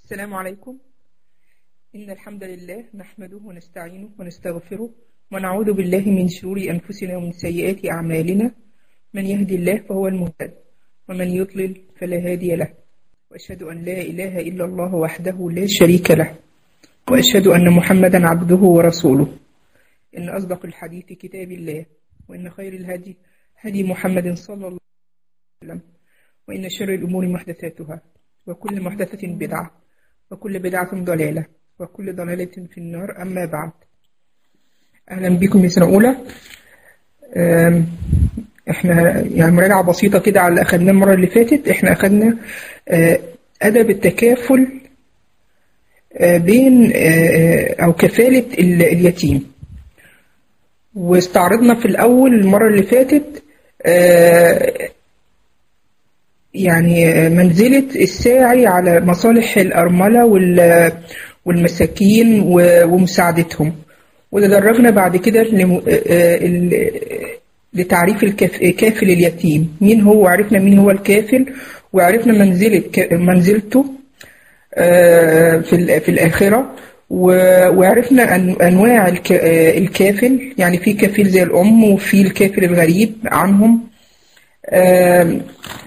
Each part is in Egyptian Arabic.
السلام عليكم إن الحمد لله نحمده ونستعينه ونستغفره ونعوذ بالله من شرور أنفسنا ومن سيئات أعمالنا من يهدي الله فهو المهتد ومن يضلل فلا هادي له وأشهد أن لا إله إلا الله وحده لا شريك له وأشهد أن محمدا عبده ورسوله إن أصدق الحديث كتاب الله وإن خير الهدي هدي محمد صلى الله عليه وسلم وإن شر الأمور محدثاتها وكل محدثة بدعة وكل بدعة ضلالة وكل ضلالة في النار أما بعد أهلا بكم يا سنة أولى أم، احنا يعني مراجعة بسيطة كده على اللي أخدناه المرة اللي فاتت احنا أخدنا آه، أدب التكافل آه، بين آه، أو كفالة ال- اليتيم واستعرضنا في الأول المرة اللي فاتت آه، يعني منزلة الساعي على مصالح الأرملة وال- والمساكين و- ومساعدتهم وتدرجنا بعد كده لم- آه، ال- لتعريف الكاف- كافل اليتيم مين هو عرفنا مين هو الكافل وعرفنا منزلة ك- منزلته آه، في ال- في الآخرة و- وعرفنا أن- أنواع الك- آه، الكافل يعني في كفيل زي الأم وفي الكافل الغريب عنهم آم،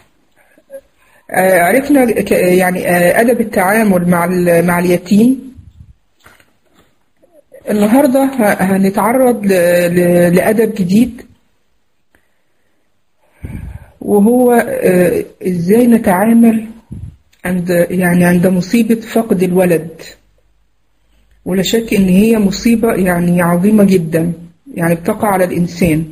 آه، عرفنا ك- يعني آه، أدب التعامل مع ال- مع اليتيم النهاردة ه- هنتعرض ل- ل- لأدب جديد وهو آه، إزاي نتعامل عند يعني عند مصيبة فقد الولد ولا شك إن هي مصيبة يعني عظيمة جدا يعني بتقع على الإنسان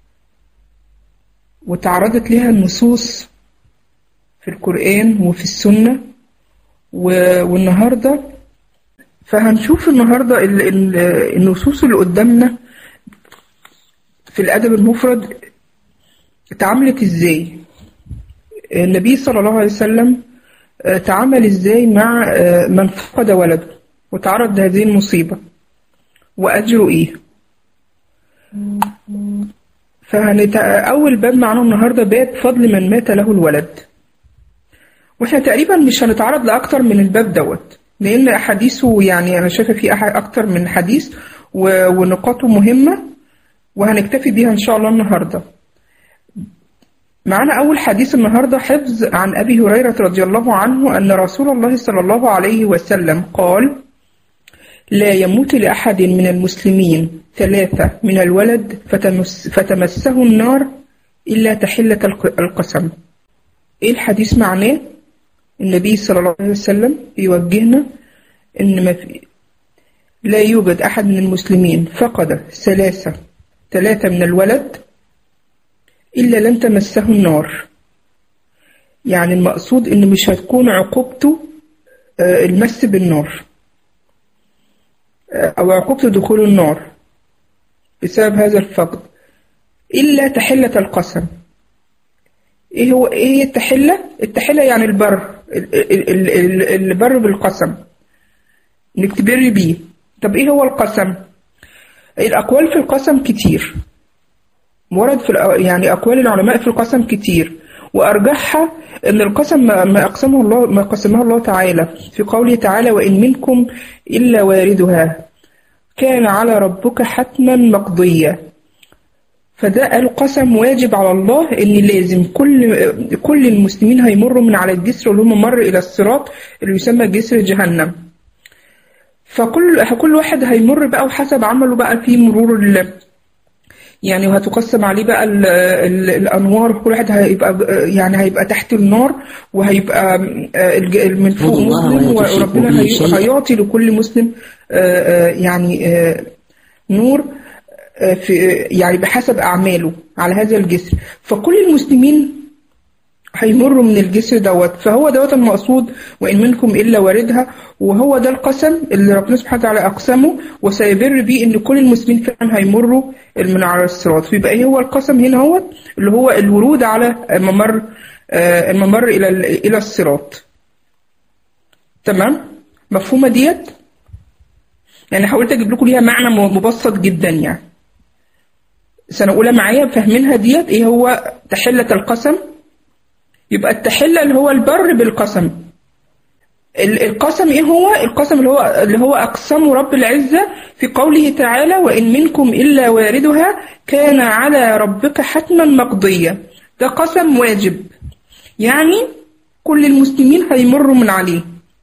وتعرضت لها النصوص في القرآن وفي السنة و- والنهاردة فهنشوف النهاردة ال- ال- النصوص اللي قدامنا في الأدب المفرد اتعاملت ازاي النبي صلى الله عليه وسلم آه، تعامل ازاي مع آه، من فقد ولده وتعرض لهذه المصيبة وأجره ايه فهنت... أول باب معانا النهاردة باب فضل من مات له الولد واحنا تقريبا مش هنتعرض لأكتر من الباب دوت لأن أحاديثه يعني أنا شايفة فيه أح- أكتر من حديث و... ونقاطه مهمة وهنكتفي بيها إن شاء الله النهاردة معنا أول حديث النهاردة حفظ عن أبي هريرة رضي الله عنه أن رسول الله صلى الله عليه وسلم قال لا يموت لأحد من المسلمين ثلاثة من الولد فتمس فتمسه النار إلا تحلة الق- القسم إيه الحديث معناه؟ النبي صلى الله عليه وسلم بيوجهنا إن ما في لا يوجد أحد من المسلمين فقد ثلاثة ثلاثة من الولد إلا لن تمسه النار يعني المقصود إن مش هتكون عقوبته آه، المس بالنار آه، أو عقوبته دخول النار بسبب هذا الفقد إلا تحلة القسم إيه هو إيه هي التحلة؟ التحلة يعني البر ال- ال- ال- ال- البر بالقسم إنك تبري بيه طب إيه هو القسم؟ الأقوال في القسم كتير ورد في الأ- يعني أقوال العلماء في القسم كتير وأرجحها أن القسم ما ما أقسمه الله ما قسمه الله تعالى في قوله تعالى وإن منكم إلا واردها كان على ربك حتما مقضيا فده القسم واجب على الله ان لازم كل كل المسلمين هيمروا من على الجسر اللي هم مر الى الصراط اللي يسمى جسر جهنم فكل كل واحد هيمر بقى وحسب عمله بقى في مرور ال يعني وهتقسم عليه بقى ال ال الانوار كل واحد هيبقى يعني هيبقى تحت النار وهيبقى آه، الج- من فوق اعبدوا الله مسلم ولا تشركوا وربنا به هي- شيئا. هيعطي لكل مسلم آه، آه، يعني آه، نور آه، في يعني بحسب اعماله على هذا الجسر فكل المسلمين هيمروا من الجسر دوت فهو دوت المقصود وإن منكم إلا واردها وهو ده القسم اللي ربنا سبحانه وتعالى أقسمه وسيبر بيه إن كل المسلمين فعلا هيمروا من على الصراط فيبقى إيه هو القسم هنا هو اللي هو الورود على الممر آه، الممر إلى ال- إلى الصراط تمام مفهومة ديت يعني حاولت أجيب لكم ليها معنى م- مبسط جدا يعني سنة أولى معايا فاهمينها ديت إيه هو تحلة القسم يبقى التحلة اللي هو البر بالقسم ال- القسم ايه هو القسم اللي هو اللي هو اقسم رب العزه في قوله تعالى وان منكم الا واردها كان على ربك حتما مقضيا ده قسم واجب يعني كل المسلمين هيمروا من عليه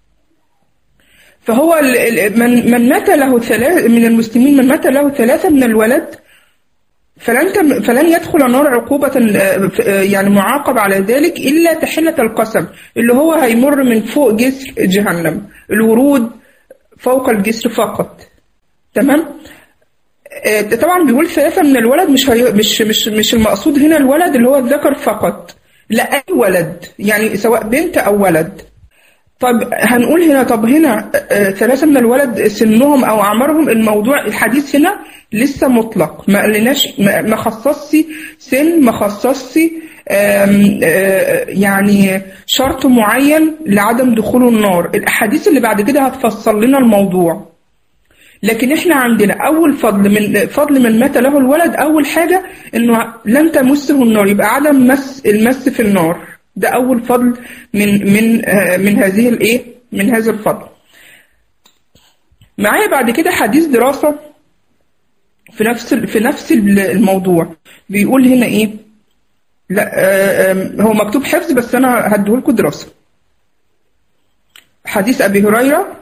فهو ال- ال- من من مات له ثلاث من المسلمين من مات له ثلاثة من الولد فلن تم فلن يدخل النار عقوبة آه، ف- آه، يعني معاقب على ذلك إلا تحلة القسم اللي هو هيمر من فوق جسر جهنم الورود فوق الجسر فقط تمام آه، طبعا بيقول ثلاثة من الولد مش هي مش مش مش المقصود هنا الولد اللي هو الذكر فقط لا أي ولد يعني سواء بنت أو ولد طب هنقول هنا طب هنا آه، ثلاثة من الولد سنهم أو أعمارهم الموضوع الحديث هنا لسه مطلق ما قالناش ما ما خصصش سن ما خصصش آم، آه، يعني شرط معين لعدم دخول النار الأحاديث اللي بعد كده هتفصل لنا الموضوع لكن احنا عندنا اول فضل من فضل من مات له الولد اول حاجه انه لم تمسه النار يبقى عدم مس المس في النار ده اول فضل من من آه، من هذه الايه من هذا الفضل معايا بعد كده حديث دراسه في نفس ال- في نفس ال- الموضوع بيقول هنا ايه لا آه، آم، هو مكتوب حفظ بس انا هديهولكوا دراسه حديث ابي هريره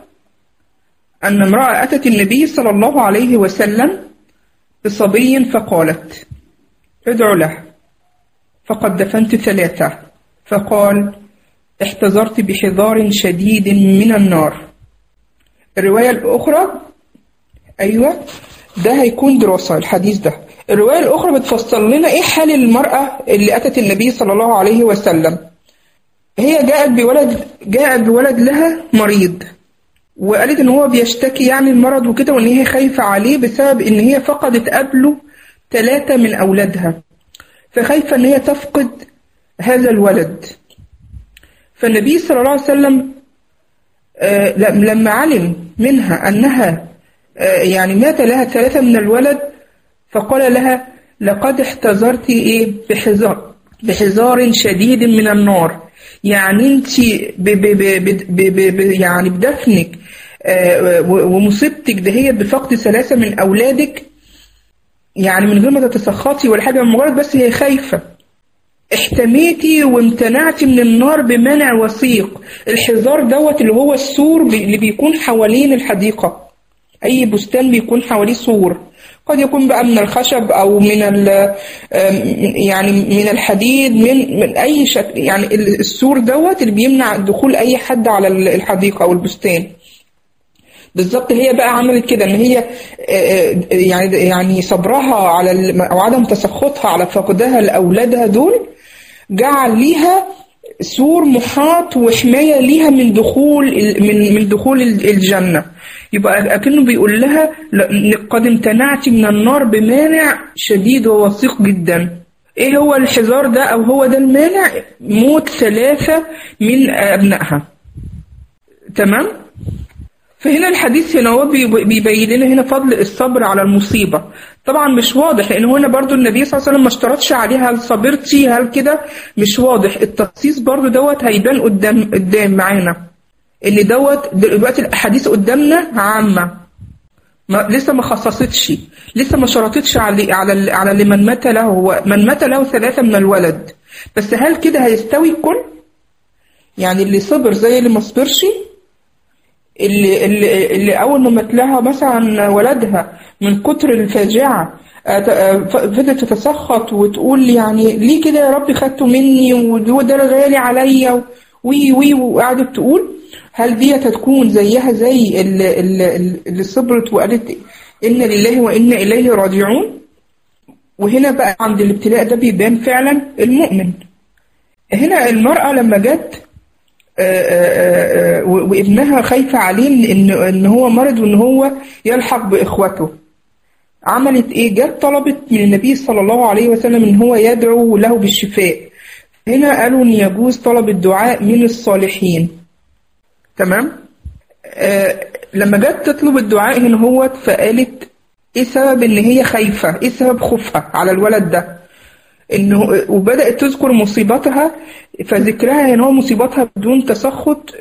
أن امرأة أتت النبي صلى الله عليه وسلم بصبي فقالت ادعو له فقد دفنت ثلاثة فقال احتضرت بحذار شديد من النار الرواية الأخرى أيوة ده هيكون دراسة الحديث ده الرواية الأخرى بتفصل لنا إيه حال المرأة اللي أتت النبي صلى الله عليه وسلم هي جاءت بولد جاءت بولد لها مريض وقالت ان هو بيشتكي يعني المرض وكده وان هي خايفة عليه بسبب ان هي فقدت قبله ثلاثة من اولادها فخايفة ان هي تفقد هذا الولد فالنبي صلى الله عليه وسلم آه، لم- لما علم منها انها آه، يعني مات لها ثلاثة من الولد فقال لها لقد احتذرت ايه بحذار بحذار شديد من النار يعني انت ب ب ب ب ب ب يعني بدفنك آه، و- ومصيبتك دهيت بفقد ثلاثة من أولادك يعني من غير ما تتسخطي ولا حاجة مجرد بس هي خايفة احتميتي وامتنعتي من النار بمنع وثيق الحذار دوت اللي هو السور بي- اللي بيكون حوالين الحديقة أي بستان بيكون حواليه سور قد يكون بقى من الخشب أو من ال آم، يعني من الحديد من من أي شكل يعني ال- السور دوت اللي بيمنع دخول أي حد على ال- الحديقة أو البستان بالظبط هي بقى عملت كده ان هي آه، آه، يعني يعني صبرها على ال- او عدم تسخطها على فقدها لاولادها دول جعل ليها سور محاط وحمايه ليها من دخول ال- من من دخول ال- الجنه يبقى اكنه بيقول لها ل- قد امتنعت من النار بمانع شديد ووثيق جدا ايه هو الحذار ده او هو ده المانع موت ثلاثه من ابنائها تمام فهنا الحديث هنا هو بي- بيبين لنا هنا فضل الصبر على المصيبة طبعا مش واضح لأن هنا برضو النبي صلى الله عليه وسلم ما اشترطش عليها هل صبرتي هل كده مش واضح التخصيص برضو دوت هيبان قدام قدام معانا ان دوت دلوقتي الأحاديث قدامنا عامة ما لسه ما خصصتش لسه ما شرطتش على على ال- على اللي من مات له هو من مات له ثلاثة من الولد بس هل كده هيستوي الكل يعني اللي صبر زي اللي ما صبرش اللي, اللي, اللي أول ما مات لها مثلا ولدها من كتر الفاجعة آه، آه، ف- فضلت تتسخط وتقول يعني ليه كده يا رب خدته مني وده غالي عليا وي وي وقعدت تقول هل دي هتكون زيها زي اللي, اللي, اللي صبرت وقالت إن لله وإنا إليه راجعون وهنا بقى عند الابتلاء ده بيبان فعلا المؤمن هنا المرأة لما جت آه، آه، آه، و- وابنها خايفة عليه إن إن هو مرض وإن هو يلحق بإخوته عملت إيه؟ جت طلبت من النبي صلى الله عليه وسلم إن هو يدعو له بالشفاء هنا قالوا إن يجوز طلب الدعاء من الصالحين تمام؟ آه لما جت تطلب الدعاء هنا هو فقالت إيه سبب إن هي خايفة؟ إيه سبب خوفها على الولد ده؟ انه وبدات تذكر مصيبتها فذكرها ان هو مصيبتها بدون تسخط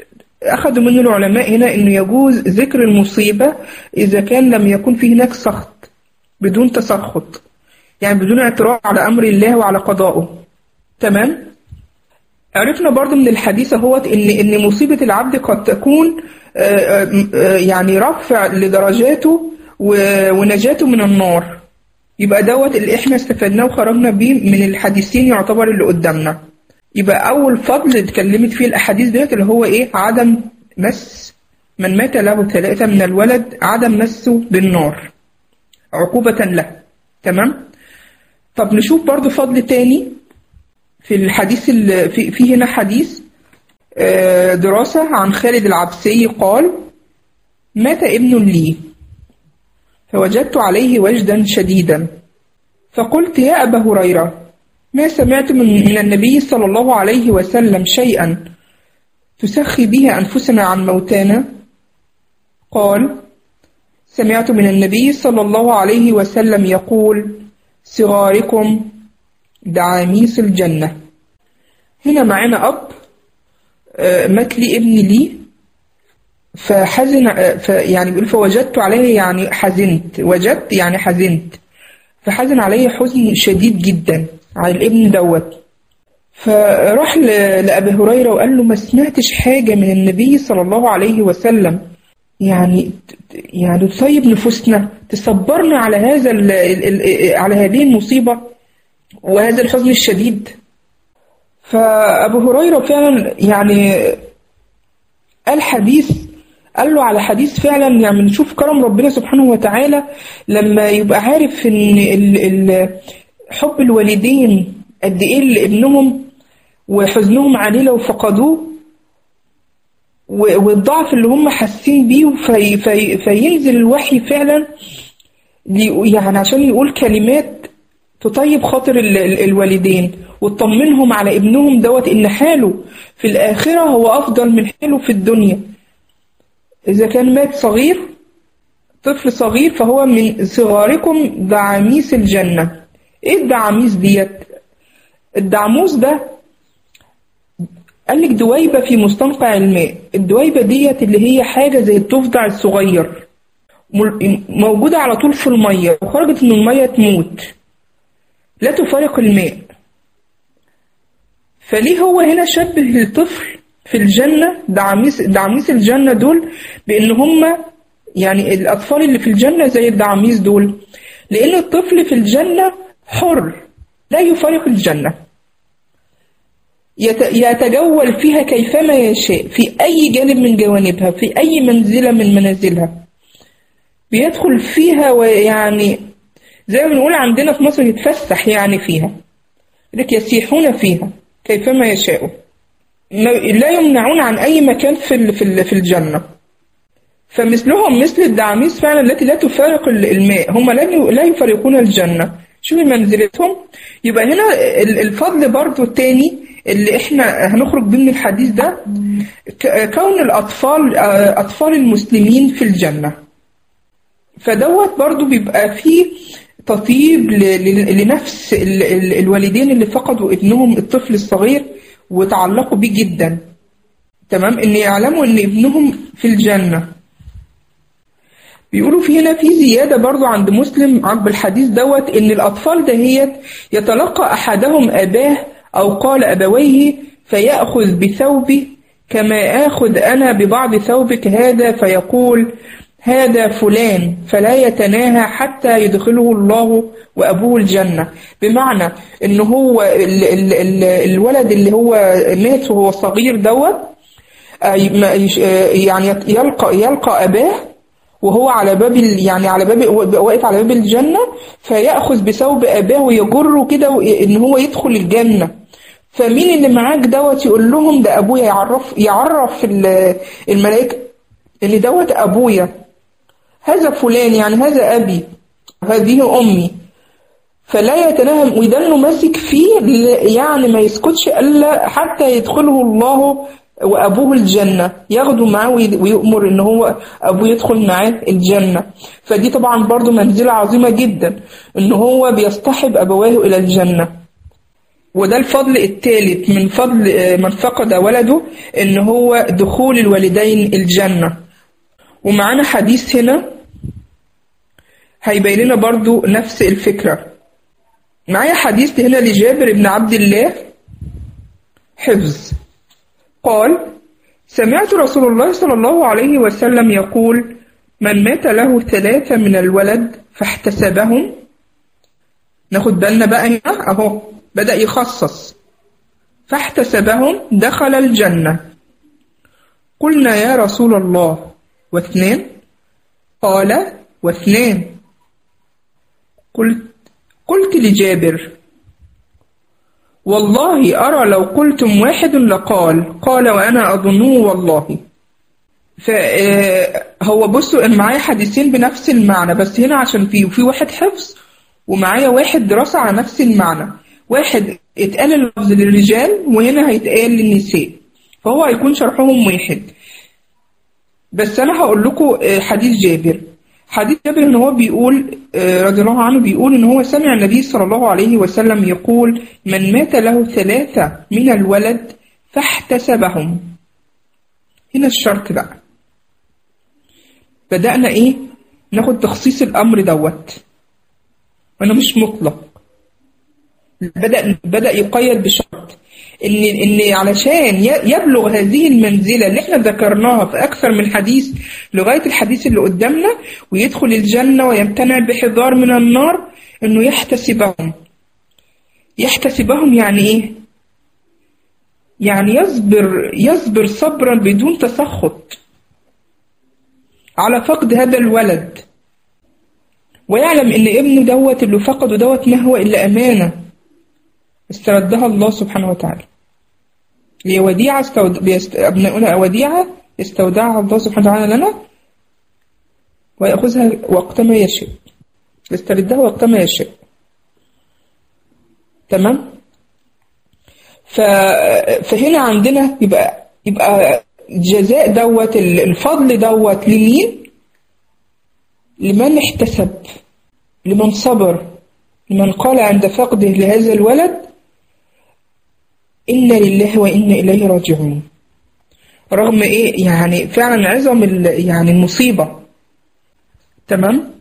أخذوا منه العلماء هنا إنه يجوز ذكر المصيبة إذا كان لم يكن في هناك سخط بدون تسخط يعني بدون اعتراض على أمر الله وعلى قضائه تمام عرفنا برضو من الحديث اهوت ان ان مصيبه العبد قد تكون آه، آه، يعني رفع لدرجاته و- ونجاته من النار يبقى دوت اللي احنا استفدناه وخرجنا بيه من الحديثين يعتبر اللي قدامنا يبقى اول فضل اتكلمت فيه الاحاديث ديت اللي هو ايه عدم مس من مات له ثلاثة من الولد عدم مسه بالنار عقوبة له تمام طب نشوف برضو فضل تاني في الحديث اللي في, في هنا حديث آه، دراسة عن خالد العبسي قال مات ابن لي فوجدت عليه وجدا شديدا فقلت يا أبا هريرة ما سمعت من, من النبي صلى الله عليه وسلم شيئا تسخي به أنفسنا عن موتانا قال سمعت من النبي صلى الله عليه وسلم يقول صغاركم دعاميس الجنة هنا معانا أب آه، مات لي ابن لي فحزن آه، ف يعني بيقول فوجدت عليه يعني حزنت وجدت يعني حزنت فحزن عليه حزن شديد جدا على الابن دوت فراح ل- لأبي هريرة وقال له ما سمعتش حاجة من النبي صلى الله عليه وسلم يعني يعني تطيب نفوسنا تصبرنا على هذا ال ال ال على هذه المصيبة وهذا الحزن الشديد فأبو هريرة فعلا يعني قال حديث قال له على حديث فعلا يعني نشوف كرم ربنا سبحانه وتعالى لما يبقى عارف ان ال ال حب الوالدين قد ايه لابنهم وحزنهم عليه لو فقدوه و- والضعف اللي هم حاسين بيه في في فينزل الوحي فعلا لي- يعني عشان يقول كلمات تطيب خاطر ال- ال- الوالدين وتطمنهم على ابنهم دوت ان حاله في الاخره هو افضل من حاله في الدنيا اذا كان مات صغير طفل صغير فهو من صغاركم دعاميس الجنه ايه الدعاميس ديت الدعموس ده قال لك دويبه في مستنقع الماء الدويبه ديت اللي هي حاجه زي الضفدع الصغير مل- موجوده على طول في الميه وخرجت من الميه تموت لا تفارق الماء فليه هو هنا شبه الطفل في الجنة دعاميس دعاميس الجنة دول بإن هم يعني الأطفال اللي في الجنة زي الدعاميس دول لأن الطفل في الجنة حر لا يفارق الجنة يت- يتجول فيها كيفما يشاء في أي جانب من جوانبها في أي منزلة من منازلها بيدخل فيها ويعني زي ما بنقول عندنا في مصر يتفسح يعني فيها لك يسيحون فيها كيفما يشاءوا ما- لا يمنعون عن أي مكان في ال- في ال- في الجنة فمثلهم مثل الدعاميس فعلا التي لا تفارق ال- الماء هم لا ي- لا يفارقون الجنة شوفي منزلتهم يبقى هنا ال- الفضل برضو التاني اللي احنا هنخرج بيه من الحديث ده ك- كون الأطفال آه، أطفال المسلمين في الجنة فدوت برضو بيبقى فيه تطيب ل- ل- لنفس ال- ال- الوالدين اللي فقدوا ابنهم الطفل الصغير وتعلقوا بيه جدا تمام ان يعلموا ان ابنهم في الجنة بيقولوا في هنا في زيادة برضو عند مسلم عقب الحديث دوت ان الاطفال دهيت يتلقى احدهم اباه او قال ابويه فيأخذ بثوبه كما آخذ أنا ببعض ثوبك هذا فيقول هذا فلان فلا يتناهى حتى يدخله الله وأبوه الجنة بمعنى إن هو ال ال ال الولد اللي هو مات وهو صغير دوت آه، ما يش- آه، يعني يلقى يلقى أباه وهو على باب ال- يعني على باب واقف على باب الجنة فيأخذ بثوب أباه ويجره كده و- إن هو يدخل الجنة فمين اللي معاك دوت يقول لهم ده أبويا يعرف يعرف ال- الملائكة إن دوت أبويا هذا فلان يعني هذا أبي هذه أمي فلا يتناهم ويدنه ماسك فيه ل- يعني ما يسكتش إلا حتى يدخله الله وأبوه الجنة ياخده معاه وي- ويؤمر إن هو أبوه يدخل معاه الجنة فدي طبعا برضو منزلة عظيمة جدا إن هو بيصطحب أبواه إلى الجنة وده الفضل الثالث من فضل آه، من فقد ولده ان هو دخول الوالدين الجنة ومعانا حديث هنا هيبين لنا برضو نفس الفكرة معايا حديث هنا لجابر بن عبد الله حفظ قال سمعت رسول الله صلى الله عليه وسلم يقول من مات له ثلاثة من الولد فاحتسبهم ناخد بالنا بقى هنا اهو بدأ يخصص فاحتسبهم دخل الجنة قلنا يا رسول الله واثنين قال واثنين قلت قلت لجابر والله أرى لو قلتم واحد لقال قال وأنا أظنه والله فهو بصوا إن معايا حديثين بنفس المعنى بس هنا عشان في في واحد حفظ ومعايا واحد دراسة على نفس المعنى واحد اتقال اللفظ للرجال وهنا هيتقال للنساء فهو هيكون شرحهم واحد بس أنا هقول لكم حديث جابر حديث جابر ان هو بيقول آه، رضي الله عنه بيقول ان هو سمع النبي صلى الله عليه وسلم يقول من مات له ثلاثة من الولد فاحتسبهم هنا الشرط بقى بدأنا ايه ناخد تخصيص الامر دوت وانا مش مطلق بدأ بدأ يقيد بشرط ان ان علشان ي- يبلغ هذه المنزله اللي احنا ذكرناها في اكثر من حديث لغايه الحديث اللي قدامنا ويدخل الجنه ويمتنع بحذار من النار انه يحتسبهم يحتسبهم يعني ايه يعني يصبر يصبر صبرا بدون تسخط على فقد هذا الولد ويعلم ان ابنه دوت اللي فقده دوت ما هو الا امانه استردها الله سبحانه وتعالى هي وديعة استود... بيست... أبناؤنا وديعة استودعها الله سبحانه وتعالى لنا ويأخذها وقتما يشاء يستردها وقتما يشاء تمام ف... فهنا عندنا يبقى يبقى جزاء دوت الفضل دوت لمين لمن احتسب لمن صبر لمن قال عند فقده لهذا الولد إنا لله وإنا إليه راجعون رغم إيه يعني فعلا عظم ال- يعني المصيبة تمام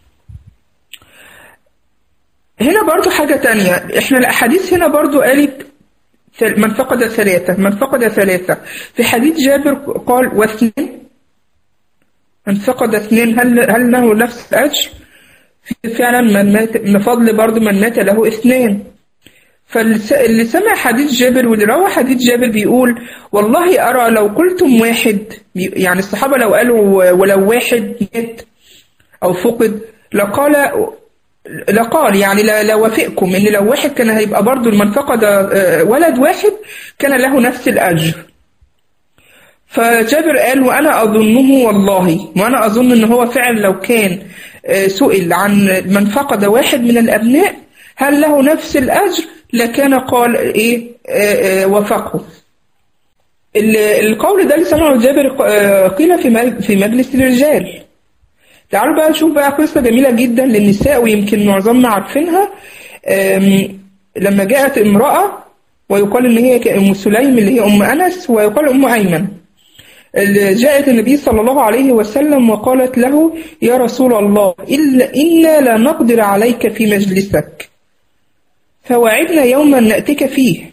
هنا برضو حاجة تانية احنا الأحاديث هنا برضو قالت ثل- من فقد ثلاثة من فقد ثلاثة في حديث جابر قال واثنين من فقد اثنين هل هل له نفس الأجر؟ في فعلا من مات من فضل برضو من مات له اثنين فاللي سمع حديث جابر واللي روى حديث جابر بيقول والله أرى لو قلتم واحد يعني الصحابة لو قالوا ولو واحد مات أو فقد لقال لقال يعني لا لا وافقكم ان لو واحد كان هيبقى برضه من فقد آه، ولد واحد كان له نفس الاجر فجابر قال وانا اظنه والله وانا اظن ان هو فعلا لو كان آه، سئل عن من فقد واحد من الابناء هل له نفس الاجر لكان قال ايه آه، آه، وافقه ال- القول ده اللي سمعه جابر آه، قيل في مج- في مجلس الرجال تعالوا بقى نشوف بقى قصة جميلة جدا للنساء ويمكن معظمنا عارفينها آم، لما جاءت امرأة ويقال إن هي أم سليم اللي هي أم أنس ويقال أم أيمن اللي جاءت النبي صلى الله عليه وسلم وقالت له يا رسول الله إلا إنا لا نقدر عليك في مجلسك فوعدنا يوما نأتيك فيه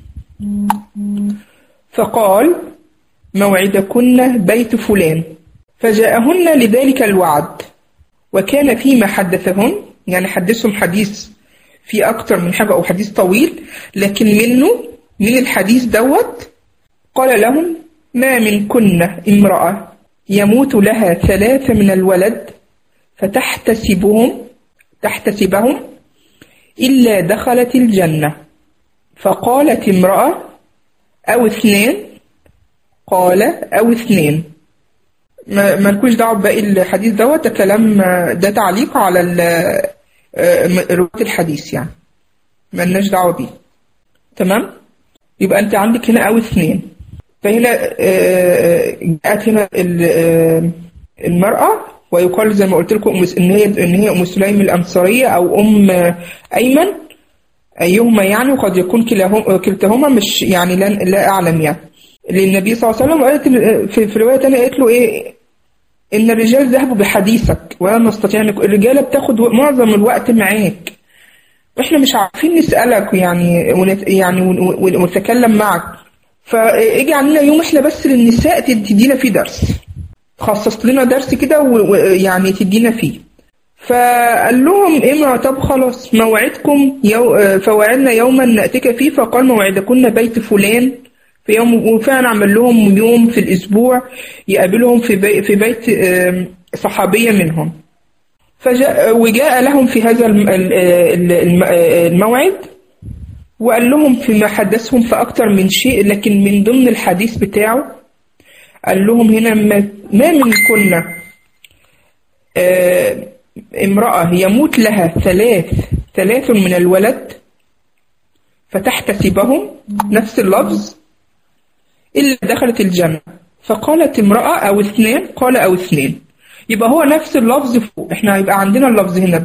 فقال موعدكن بيت فلان فجاءهن لذلك الوعد وكان فيما حدثهن يعني حدثهم حديث في أكتر من حاجة أو حديث طويل لكن منه من الحديث دوت قال لهم ما منكن امرأة يموت لها ثلاثة من الولد فتحتسبهم تحتسبهم إلا دخلت الجنة فقالت امرأة أو اثنين قال أو اثنين ما مالكوش دعوة بباقي الحديث دوت ده كلام ده تعليق على ال- آه، رواية الحديث يعني مالناش دعوة بيه تمام يبقى أنت عندك هنا أو اثنين فهنا آه، جاءت هنا ال- آه، المرأة ويقال زي ما قلت لكم أم- إن هي إن هي أم سليم الأنصارية أو أم آه، أيمن أيهما يعني وقد يكون كلاهما كلتاهما مش يعني لا, لا أعلم يعني للنبي صلى الله عليه وسلم قالت في, في رواية تانية قالت له إيه إن الرجال ذهبوا بحديثك ولا نستطيع أن الرجالة بتاخد معظم الوقت معاك إحنا مش عارفين نسألك يعني ونت يعني ونتكلم معك فاجي علينا يوم إحنا بس للنساء تدينا فيه درس خصصت لنا درس كده ويعني تدينا فيه فقال لهم إيه طب خلاص موعدكم يو فوعدنا يوما نأتيك فيه فقال موعدكن بيت فلان في يوم وفعلا عمل لهم يوم في الأسبوع يقابلهم في بي في بيت صحابية منهم فجاء وجاء لهم في هذا الموعد وقال لهم فيما حدثهم في أكتر من شيء لكن من ضمن الحديث بتاعه قال لهم هنا ما من كنا امرأة يموت لها ثلاث ثلاث من الولد فتحتسبهم نفس اللفظ إلا دخلت الجنة فقالت امرأة أو اثنين قال أو اثنين يبقى هو نفس اللفظ فوق احنا هيبقى عندنا اللفظ هنا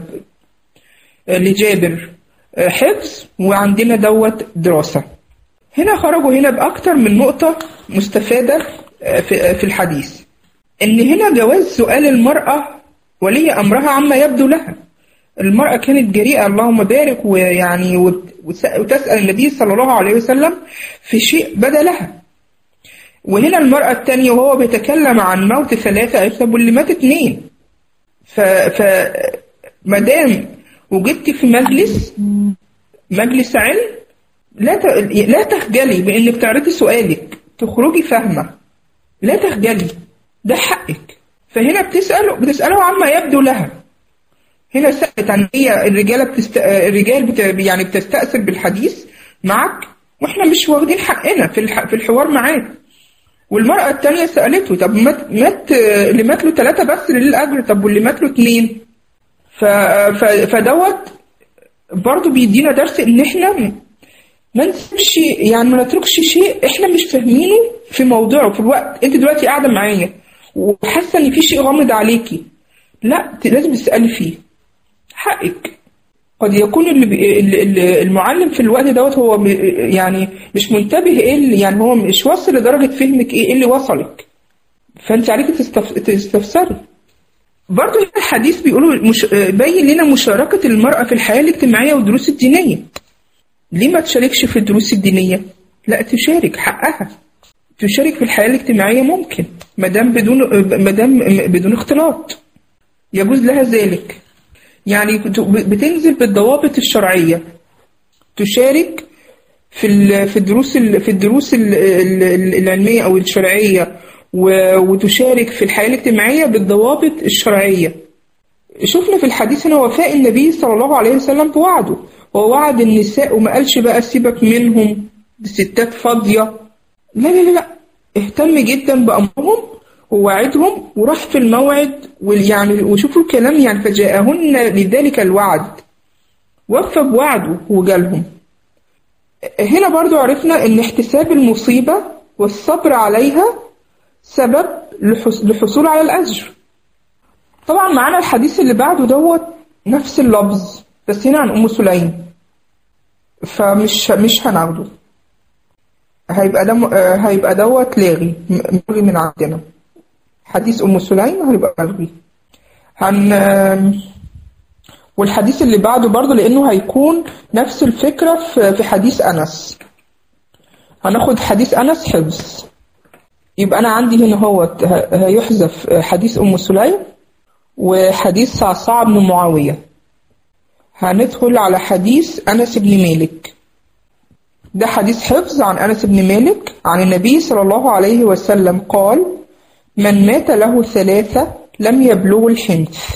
لجابر حفظ وعندنا دوت دراسة هنا خرجوا هنا بأكتر من نقطة مستفادة في الحديث إن هنا جواز سؤال المرأة ولي أمرها عما يبدو لها المرأة كانت جريئة اللهم بارك ويعني وتسأل النبي صلى الله عليه وسلم في شيء بدا لها وهنا المرأة الثانية وهو بيتكلم عن موت ثلاثة قالت طب واللي مات اثنين ف ف مادام وجدت في مجلس مجلس علم لا ت... لا تخجلي بانك تعرضي سؤالك تخرجي فاهمه لا تخجلي ده حقك فهنا بتسأله بتسأله عما يبدو لها هنا سألت عن هي الرجالة بتست... الرجال بت... يعني بتستأثر بالحديث معك واحنا مش واخدين حقنا في الح... في الحوار معاك والمرأة التانية سألته طب مات مات اللي مات له ثلاثة بس ليه الأجر طب واللي مات له اثنين ف... ف... فدوت برضه بيدينا درس إن إحنا ما نسيبش يعني ما نتركش شيء إحنا مش فاهمينه في موضوعه في الوقت أنت دلوقتي قاعدة معايا وحاسة إن في شيء غامض عليكي لا لازم تسألي فيه حقك قد يكون اللي المعلم في الوقت دوت هو يعني مش منتبه ايه اللي يعني هو مش واصل لدرجه فهمك ايه اللي وصلك فانت عليك تستفسري برضه الحديث بيقولوا مش بين لنا مشاركة المرأة في الحياة الاجتماعية والدروس الدينية ليه ما تشاركش في الدروس الدينية؟ لا تشارك حقها تشارك في الحياة الاجتماعية ممكن مدام بدون مدام بدون اختلاط يجوز لها ذلك يعني بتنزل بالضوابط الشرعية تشارك في في الدروس في الدروس العلمية أو الشرعية وتشارك في الحياة الاجتماعية بالضوابط الشرعية شفنا في الحديث هنا وفاء النبي صلى الله عليه وسلم بوعده هو وعد النساء وما قالش بقى سيبك منهم ستات فاضية لا لا لا اهتم جدا بأمرهم ووعدهم وراح في الموعد ويعني وشوفوا الكلام يعني فجاءهن لذلك الوعد وفى بوعده وجالهم هنا برضو عرفنا ان احتساب المصيبة والصبر عليها سبب للحصول على الأجر طبعا معانا الحديث اللي بعده دوت نفس اللفظ بس هنا عن أم سليم فمش مش هناخده هيبقى ده هيبقى دوت لاغي ملغي من عندنا حديث أم سليم هيبقى ملغي هن والحديث اللي بعده برضه لأنه هيكون نفس الفكرة في حديث أنس هناخد حديث أنس حفظ يبقى أنا عندي هنا هو هيحذف حديث أم سليم وحديث صعصع بن معاوية هندخل على حديث أنس بن مالك ده حديث حفظ عن أنس بن مالك عن النبي صلى الله عليه وسلم قال من مات له ثلاثة لم يبلغ الحنث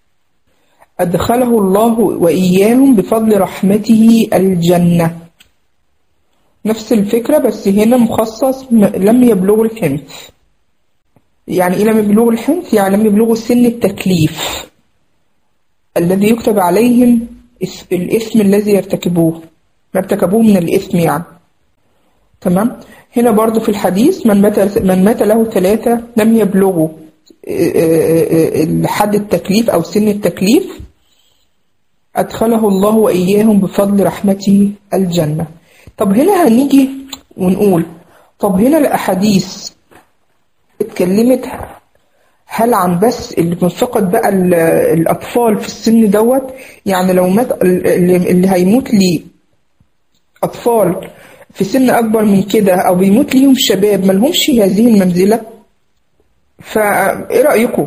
أدخله الله وإياهم بفضل رحمته الجنة نفس الفكرة بس هنا مخصص لم يبلغوا الحنث يعني إيه لم يبلغوا الحنث يعني لم يبلغوا سن التكليف الذي يكتب عليهم الإثم الذي يرتكبوه ما ارتكبوه من الإثم يعني تمام هنا برضو في الحديث من مات من مات له ثلاثة لم يبلغوا حد التكليف أو سن التكليف أدخله الله وإياهم بفضل رحمته الجنة طب هنا هنيجي ونقول طب هنا الأحاديث اتكلمت هل عن بس اللي بنفقد بقى ال- الأطفال في السن دوت يعني لو مات اللي اللي هيموت لي أطفال في سن أكبر من كده أو بيموت ليهم شباب ملهمش هذه المنزلة فإيه رأيكم؟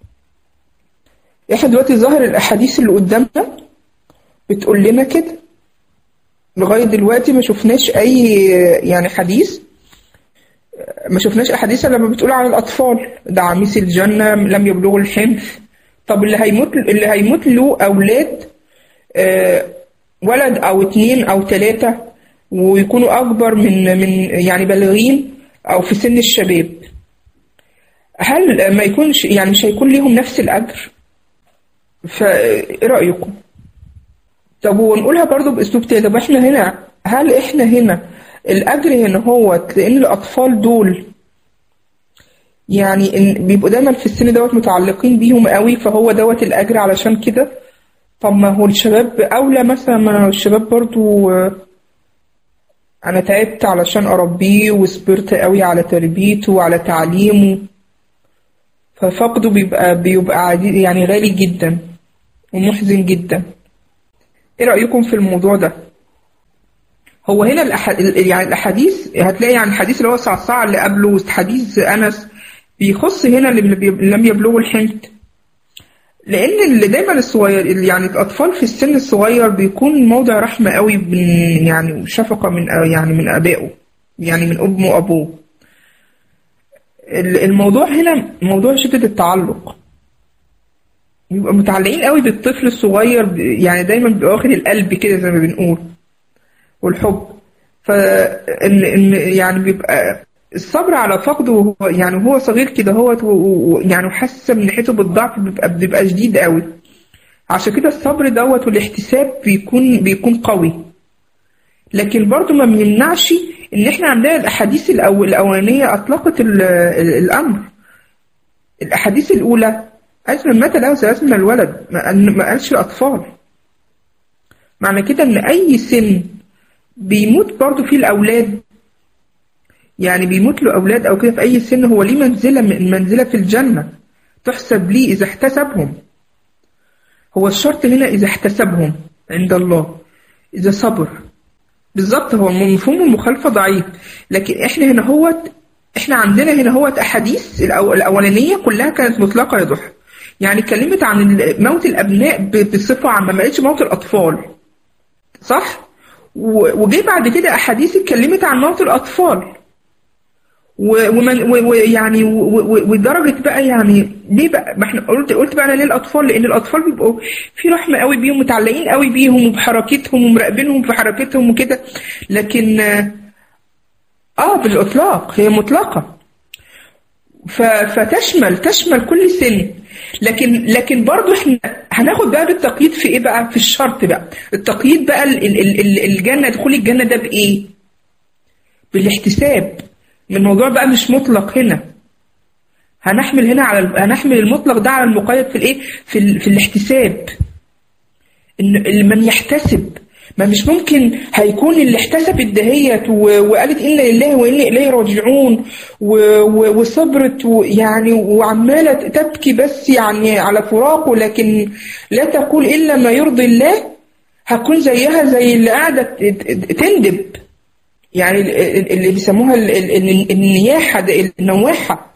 إحنا دلوقتي ظاهر الأحاديث اللي قدامنا بتقول لنا كده لغاية دلوقتي ما شفناش أي يعني حديث ما شفناش أحاديث لما بتقول عن الأطفال ده عميس الجنة لم يبلغوا الحمل طب اللي هيموت اللي هيموت له أولاد آه، ولد أو اتنين أو تلاتة ويكونوا أكبر من من يعني بالغين أو في سن الشباب هل ما يكونش يعني مش هيكون ليهم نفس الأجر؟ فإيه رأيكم؟ طب ونقولها برضو بأسلوب تاني طب احنا هنا هل احنا هنا الأجر هنا هو لأن الأطفال دول يعني إن بيبقوا دايما في السن دوت متعلقين بيهم قوي فهو دوت الأجر علشان كده طب ما هو الشباب أولى مثلا ما هو الشباب برضو آه، أنا تعبت علشان أربيه وصبرت قوي على تربيته وعلى تعليمه ففقده بيبقى بيبقى عدي- يعني غالي جدا ومحزن جدا ايه رأيكم في الموضوع ده هو هنا الأح... ال- يعني الأحاديث هتلاقي يعني الحديث اللي هو صعصع اللي قبله حديث أنس بيخص هنا اللي بي- لم يبلغوا الحمل لأن اللي دايما الصغير اللي يعني الأطفال في السن الصغير بيكون موضع رحمة قوي من يعني شفقة من يعني من آبائه يعني من أمه وأبوه ال- الموضوع هنا موضوع شدة التعلق بيبقى متعلقين قوي بالطفل الصغير ب- يعني دايما بيبقى واخد القلب كده زي ما بنقول والحب فإن إن يعني بيبقى الصبر على فقده وهو يعني هو صغير كده هو يعني حاسه من ناحيته بالضعف بيبقى بيبقى شديد قوي عشان كده الصبر دوت والاحتساب بيكون بيكون قوي لكن برضو ما بيمنعش ان احنا عندنا الاحاديث الأول الاولانيه اطلقت ال- ال- الامر الاحاديث الاولى قالت من مات له ثلاث من الولد ما قال- ما قالش الاطفال معنى كده ان اي سن بيموت برضو فيه الاولاد يعني بيموت له اولاد او كده في اي سن هو ليه منزله من منزله في الجنه تحسب ليه اذا احتسبهم هو الشرط هنا اذا احتسبهم عند الله اذا صبر بالظبط هو مفهوم المخالفه ضعيف لكن احنا هنا هو احنا عندنا هنا هو احاديث الأو- الاولانيه كلها كانت مطلقه يا ضحى يعني اتكلمت عن ال- موت الابناء ب- بصفه عامه ما قالتش موت الاطفال صح و- وجي بعد كده احاديث اتكلمت عن موت الاطفال و- ومن و- ويعني و- و- ودرجه بقى يعني ليه بقى ما احنا قلت قلت بقى انا ليه الاطفال لان الاطفال بيبقوا في رحمه قوي بيهم متعلقين قوي بيهم وبحركتهم ومراقبينهم في حركتهم وكده لكن اه آه، بالاطلاق هي مطلقه ف- فتشمل تشمل كل سن لكن لكن برضو احنا هناخد بقى بالتقييد في ايه بقى في الشرط بقى التقييد بقى ال- ال- ال- الجنه دخول الجنه ده بايه بالاحتساب من الموضوع بقى مش مطلق هنا هنحمل هنا على ال- هنحمل المطلق ده على المقيد في الايه في ال... في الاحتساب ان اللي من يحتسب ما مش ممكن هيكون اللي احتسبت دهيت و- وقالت انا لله وانا اليه راجعون و- و- وصبرت و- يعني وعماله تبكي بس يعني على فراقه لكن لا تقول الا ما يرضي الله هتكون زيها زي اللي قاعده ت- ت- تندب يعني ال- ال- اللي بيسموها ال- ال- ال- النياحه ده النواحه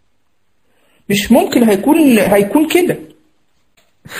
مش ممكن هيكون هيكون كده ف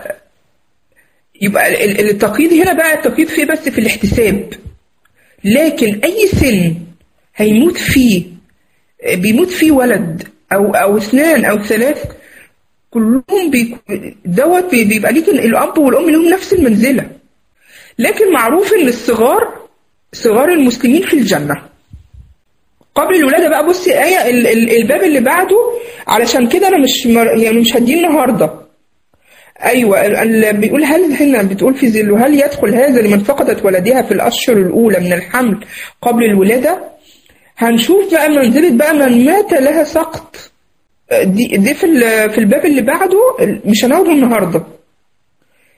يبقى ال- ال- التقييد هنا بقى التقييد فيه بس في الاحتساب لكن اي سن هيموت فيه بيموت فيه ولد او او اثنان او ثلاث كلهم بيك- دوت بي- بيبقى ليك الاب والام لهم نفس المنزله لكن معروف ان الصغار صغار المسلمين في الجنه قبل الولاده بقى بصي ايه ال- ال- الباب اللي بعده علشان كده انا مش مر- يعني مش هديه النهارده ايوه ال- ال- بيقول هل هنا بتقول في ذل هل يدخل هذا لمن فقدت ولدها في الاشهر الاولى من الحمل قبل الولاده هنشوف بقى منزله بقى من مات لها سقط دي دي في ال- في الباب اللي بعده مش هناخده النهارده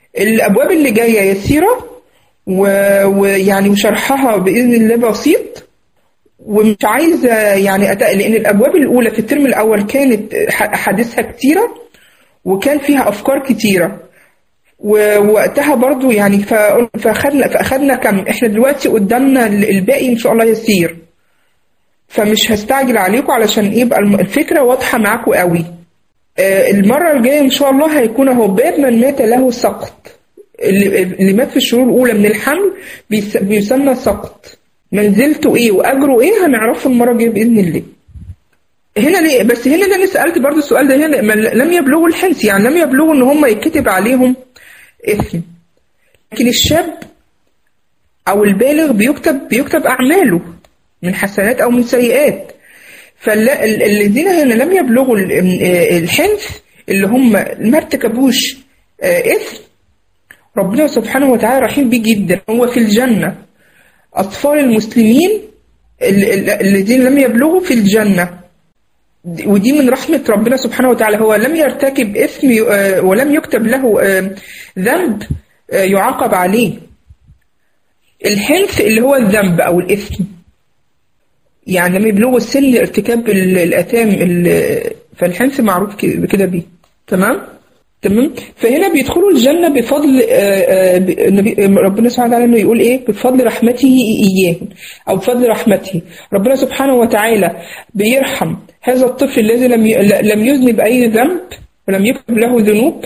الأبواب اللي جاية يسيرة و- ويعني وشرحها بإذن الله بسيط ومش عايزة يعني أتقل لأن الأبواب الأولى في الترم الأول كانت ح- أحاديثها كتيرة وكان فيها أفكار كتيرة ووقتها برضو يعني ف- فأخدنا فأخدنا كم إحنا دلوقتي قدامنا ال- الباقي إن شاء الله يسير فمش هستعجل عليكم علشان يبقى الم- الفكرة واضحة معاكم قوي آه، المرة الجاية إن شاء الله هيكون أهو باب من مات له سقط اللي اللي مات في الشهور الأولى من الحمل بيس- بيسمى سقط منزلته إيه وأجره إيه هنعرفه المرة الجاية بإذن الله هنا ليه بس هنا ده انا سالت برضو السؤال ده هنا ما لم يبلغوا الحنس يعني لم يبلغوا ان هم يتكتب عليهم اثم لكن الشاب او البالغ بيكتب بيكتب اعماله من حسنات او من سيئات فالذين هنا لم يبلغوا ال- آه، الحنث اللي هم ما ارتكبوش آه، اثم ربنا سبحانه وتعالى رحيم بيه جدا هو في الجنه اطفال المسلمين ال- ال- الذين لم يبلغوا في الجنه ودي من رحمة ربنا سبحانه وتعالى هو لم يرتكب إثم ي- آه، ولم يكتب له آه، ذنب آه، يعاقب عليه الحنث اللي هو الذنب أو الإثم يعني لما يبلغوا السن ارتكاب ال- الآثام ال- فالحنث معروف ك- بكده بيه تمام تمام فهنا بيدخلوا الجنة بفضل آه، آه، ب- النبي- ربنا سبحانه وتعالى انه يقول ايه بفضل رحمته اياهم او بفضل رحمته ربنا سبحانه وتعالى بيرحم هذا الطفل الذي لم ي- لم يذنب اي ذنب ولم يكتب له ذنوب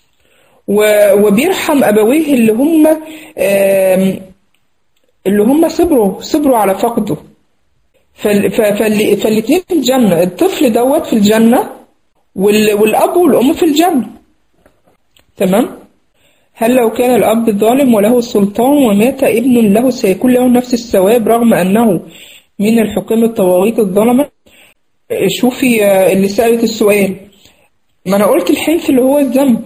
و- وبيرحم ابويه اللي هم آم، اللي هم صبروا صبروا على فقده فال- ف- فال- فالاتنين في الجنة الطفل دوت في الجنة وال- والأب والأم في الجنة تمام هل لو كان الأب ظالم وله السلطان ومات ابن له سيكون له نفس الثواب رغم أنه من الحكام الطواغيت الظلمة شوفي آه، اللي سألت السؤال ما أنا قلت الحنث اللي هو الذنب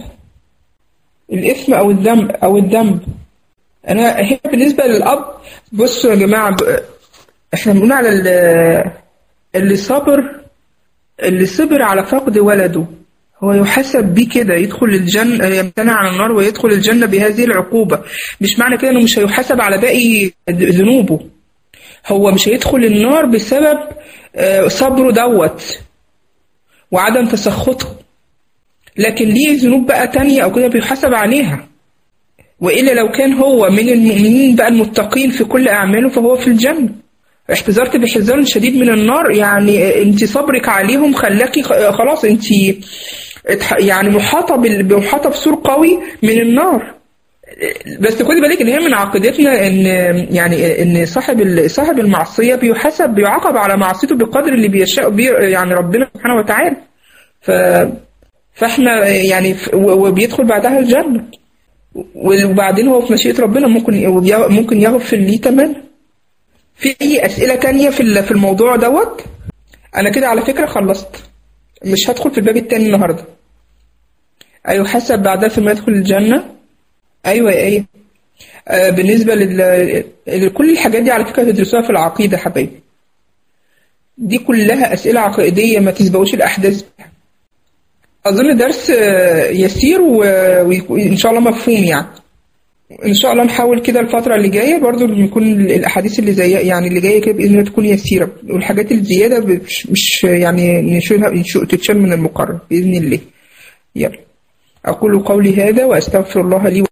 الإثم أو الذنب أو الذنب أنا هنا بالنسبة للأب بصوا يا جماعة ب- إحنا بنقول على ال- اللي صبر اللي صبر على فقد ولده هو يحسب بيه كده يدخل الجنة يمتنع عن النار ويدخل الجنة بهذه العقوبة مش معنى كده انه مش هيحاسب على باقي ذنوبه هو مش هيدخل النار بسبب آه، صبره دوت وعدم تسخطه لكن ليه ذنوب بقى تانية او كده بيحاسب عليها وإلا لو كان هو من المؤمنين بقى المتقين في كل أعماله فهو في الجنة احتذرت بحذار شديد من النار يعني انت صبرك عليهم خلاكي خ- خلاص انت اتح- يعني محاطة بال- محاطة بسور قوي من النار بس خدي بالك ان هي من عقيدتنا ان يعني ان صاحب ال- صاحب المعصيه بيحاسب بيعاقب على معصيته بقدر اللي بيشاء بيه يعني ربنا سبحانه وتعالى ف فاحنا يعني ف- و- وبيدخل بعدها الجنه وبعدين هو في مشيئه ربنا ممكن ممكن يغفر ليه تماما في اي اسئله تانية في ال- في الموضوع دوت انا كده على فكره خلصت مش هدخل في الباب التاني النهارده ايوه حسب بعدها ثم يدخل الجنه ايوه ايه آه بالنسبه لل... لكل الحاجات دي على فكره تدرسوها في العقيده يا حبايبي دي كلها اسئله عقائديه ما تسبقوش الاحداث بيها. اظن درس آه، يسير و- وان شاء الله مفهوم يعني ان شاء الله نحاول كده الفتره اللي جايه برضو يكون الاحاديث اللي زي يعني اللي جايه كده باذن الله تكون يسيره والحاجات الزياده مش, مش يعني نشيلها نشو- تتشال من المقرر باذن الله يلا اقول قولي هذا واستغفر الله لي